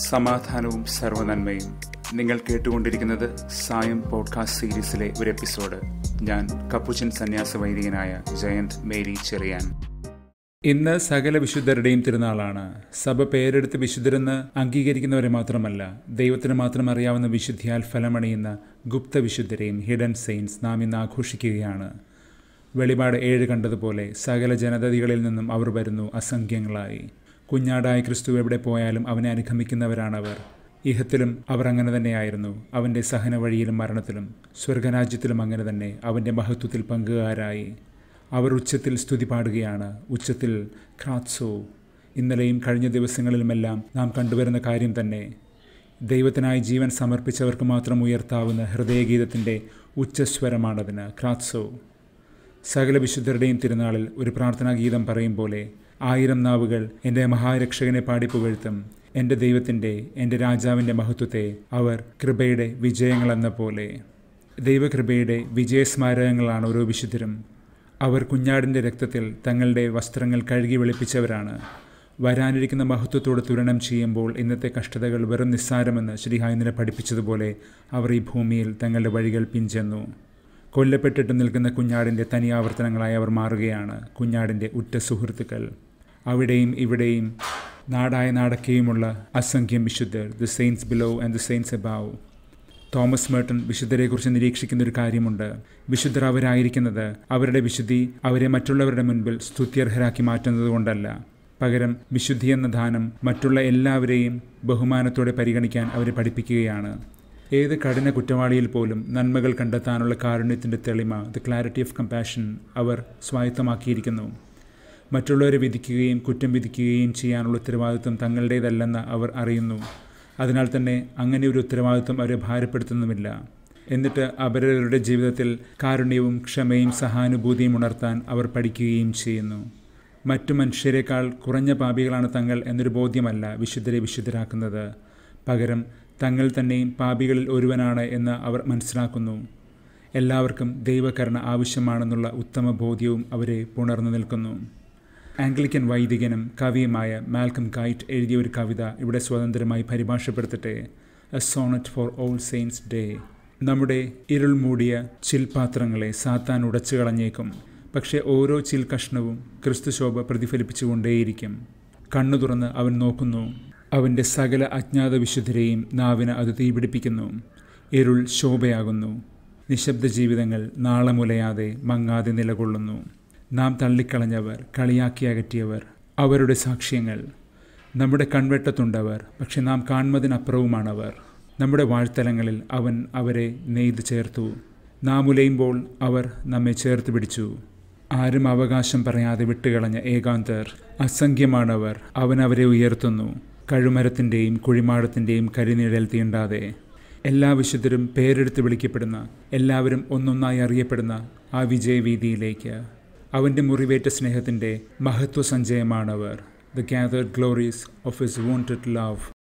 സമാധാനവും സർവനന്മയും നിങ്ങൾ കേട്ടുകൊണ്ടിരിക്കുന്നത് സായം പോഡ്കാസ്റ്റ് സീരീസിലെ ഒരു എപ്പിസോഡ് ഞാൻ കപ്പുച്ചൻ സന്യാസ വൈദികനായ ജയന്ത് മേരി ചെറിയാൻ ഇന്ന് സകല വിശുദ്ധരുടെയും തിരുനാളാണ് സഭ പേരെടുത്ത് വിശുദ്ധരെന്ന് അംഗീകരിക്കുന്നവരെ മാത്രമല്ല ദൈവത്തിന് മാത്രം അറിയാവുന്ന വിശുദ്ധിയാൽ ഫലമണിയുന്ന ഗുപ്ത വിശുദ്ധരെയും ഹിഡൻ സെയിൻസ് നാം ഇന്ന് ആഘോഷിക്കുകയാണ് വെളിപാട് ഏഴ് കണ്ടതുപോലെ സകല ജനതതികളിൽ നിന്നും അവർ വരുന്നു അസംഖ്യങ്ങളായി കുഞ്ഞാടായ ക്രിസ്തു എവിടെ പോയാലും അവനെ അനുഗമിക്കുന്നവരാണവർ ഇഹത്തിലും അവർ അങ്ങനെ തന്നെയായിരുന്നു അവൻ്റെ സഹന വഴിയിലും മരണത്തിലും സ്വർഗരാജ്യത്തിലും അങ്ങനെ തന്നെ അവൻ്റെ മഹത്വത്തിൽ പങ്കുകാരായി അവർ ഉച്ചത്തിൽ സ്തുതി പാടുകയാണ് ഉച്ചത്തിൽ ക്രാത്സോ ഇന്നലെയും കഴിഞ്ഞ ദിവസങ്ങളിലുമെല്ലാം നാം കണ്ടുവരുന്ന കാര്യം തന്നെ ദൈവത്തിനായി ജീവൻ സമർപ്പിച്ചവർക്ക് മാത്രം ഉയർത്താവുന്ന ഹൃദയഗീതത്തിൻ്റെ ഉച്ചസ്വരമാണതിന് ക്രാത്സോ സകല വിശുദ്ധരുടെയും തിരുനാളിൽ ഒരു പ്രാർത്ഥനാ ഗീതം പറയും പോലെ ആയിരം നാവുകൾ എൻ്റെ മഹാരക്ഷകനെ പാടിപ്പുകഴ്ത്തും എൻ്റെ ദൈവത്തിൻ്റെ എൻ്റെ രാജാവിൻ്റെ മഹത്വത്തെ അവർ കൃപയുടെ വിജയങ്ങളെന്ന പോലെ ദൈവകൃപയുടെ വിജയസ്മാരകങ്ങളാണ് ഓരോ വിശുദ്ധരും അവർ കുഞ്ഞാടിൻ്റെ രക്തത്തിൽ തങ്ങളുടെ വസ്ത്രങ്ങൾ കഴുകി വെളുപ്പിച്ചവരാണ് വരാനിരിക്കുന്ന മഹത്വത്തോട് തുരണം ചെയ്യുമ്പോൾ ഇന്നത്തെ കഷ്ടതകൾ വെറും നിസ്സാരമെന്ന് ശ്രീഹായി ഇന്നലെ പഠിപ്പിച്ചതുപോലെ അവർ ഈ ഭൂമിയിൽ തങ്ങളുടെ വഴികൾ പിഞ്ചെന്നു കൊല്ലപ്പെട്ടിട്ട് നിൽക്കുന്ന കുഞ്ഞാടിൻ്റെ തനിയാവർത്തനങ്ങളായി അവർ മാറുകയാണ് കുഞ്ഞാടിൻ്റെ ഉറ്റ സുഹൃത്തുക്കൾ അവിടെയും ഇവിടെയും നാടായ നാടക്കെയുമുള്ള അസംഖ്യം വിശുദ്ധർ the saints below and the saints above Thomas Merton വിശുദ്ധരെക്കുറിച്ച് നിരീക്ഷിക്കുന്ന ഒരു കാര്യമുണ്ട് വിശുദ്ധർ അവരായിരിക്കുന്നത് അവരുടെ വിശുദ്ധി അവരെ മറ്റുള്ളവരുടെ മുൻപിൽ സ്തുത്യർഹരാക്കി മാറ്റുന്നത് കൊണ്ടല്ല പകരം വിശുദ്ധി എന്ന ദാനം മറ്റുള്ള എല്ലാവരെയും ബഹുമാനത്തോടെ പരിഗണിക്കാൻ അവരെ പഠിപ്പിക്കുകയാണ് ഏത് കഠിന കുറ്റവാളിയിൽ പോലും നന്മകൾ കണ്ടെത്താനുള്ള കാരുണ്യത്തിൻ്റെ തെളിമ ദ ക്ലാരിറ്റി ഓഫ് കമ്പാഷൻ അവർ സ്വായത്തമാക്കിയിരിക്കുന്നു മറ്റുള്ളവരെ വിധിക്കുകയും കുറ്റം വിധിക്കുകയും ചെയ്യാനുള്ള ഉത്തരവാദിത്വം തങ്ങളുടേതല്ലെന്ന് അവർ അറിയുന്നു അതിനാൽ തന്നെ അങ്ങനെ ഒരു ഉത്തരവാദിത്വം അവരെ ഭാരപ്പെടുത്തുന്നുമില്ല എന്നിട്ട് അവരവരുടെ ജീവിതത്തിൽ കാരുണ്യവും ക്ഷമയും സഹാനുഭൂതിയും ഉണർത്താൻ അവർ പഠിക്കുകയും ചെയ്യുന്നു മറ്റു മനുഷ്യരെക്കാൾ കുറഞ്ഞ പാപികളാണ് തങ്ങൾ എന്നൊരു ബോധ്യമല്ല വിശുദ്ധരെ വിശുദ്ധരാക്കുന്നത് പകരം തങ്ങൾ തന്നെയും പാപികളിൽ ഒരുവനാണ് എന്ന് അവർ മനസ്സിലാക്കുന്നു എല്ലാവർക്കും ദൈവകരുണ ആവശ്യമാണെന്നുള്ള ഉത്തമ ബോധ്യവും അവരെ പുണർന്നു നിൽക്കുന്നു ആംഗ്ലിക്കൻ വൈദികനും കവിയുമായ മാൽക്കം കൈറ്റ് എഴുതിയ ഒരു കവിത ഇവിടെ സ്വതന്ത്രമായി പരിഭാഷപ്പെടുത്തട്ടെ a sonnet for All Saints Day നമ്മുടെ ഇരുൾ മൂടിയ ചിൽപാത്രങ്ങളെ സാത്താൻ ഉടച്ചു കളഞ്ഞേക്കും പക്ഷേ ഓരോ ചിൽ കഷ്ണവും ക്രിസ്തുശോഭ പ്രതിഫലിപ്പിച്ചുകൊണ്ടേയിരിക്കും കണ്ണു തുറന്ന് അവൻ നോക്കുന്നു അവൻ്റെ സകല അജ്ഞാത വിശുദ്ധരെയും നാവിന് അത് തീപിടിപ്പിക്കുന്നു ഇരുൾ ശോഭയാകുന്നു നിശബ്ദ ജീവിതങ്ങൾ നാളെ മുലയാതെ മങ്ങാതെ നിലകൊള്ളുന്നു നാം തള്ളിക്കളഞ്ഞവർ കളിയാക്കി അകറ്റിയവർ അവരുടെ സാക്ഷ്യങ്ങൾ നമ്മുടെ കൺവെട്ടത്തുണ്ടവർ പക്ഷെ നാം കാണുന്നതിനപ്പുറവുമാണവർ നമ്മുടെ വാഴ്ത്തലങ്ങളിൽ അവൻ അവരെ നെയ്ത് ചേർത്തു നാം ഉലയുമ്പോൾ അവർ നമ്മെ ചേർത്ത് പിടിച്ചു ആരും അവകാശം പറയാതെ വിട്ടുകളഞ്ഞ ഏകാന്തർ അസംഖ്യമാണവർ അവൻ അവരെ ഉയർത്തുന്നു കഴുമരത്തിൻ്റെയും കുഴിമാടത്തിൻ്റെയും കരിനിഴൽ തീണ്ടാതെ എല്ലാ വിശുദ്ധരും പേരെടുത്ത് വിളിക്കപ്പെടുന്ന എല്ലാവരും ഒന്നൊന്നായി അറിയപ്പെടുന്ന ആ വിജയവീതിയിലേക്ക് അവൻ്റെ മുറിവേറ്റ സ്നേഹത്തിൻ്റെ മഹത്വ സഞ്ചയമാണവർ the gathered glories of his wounded love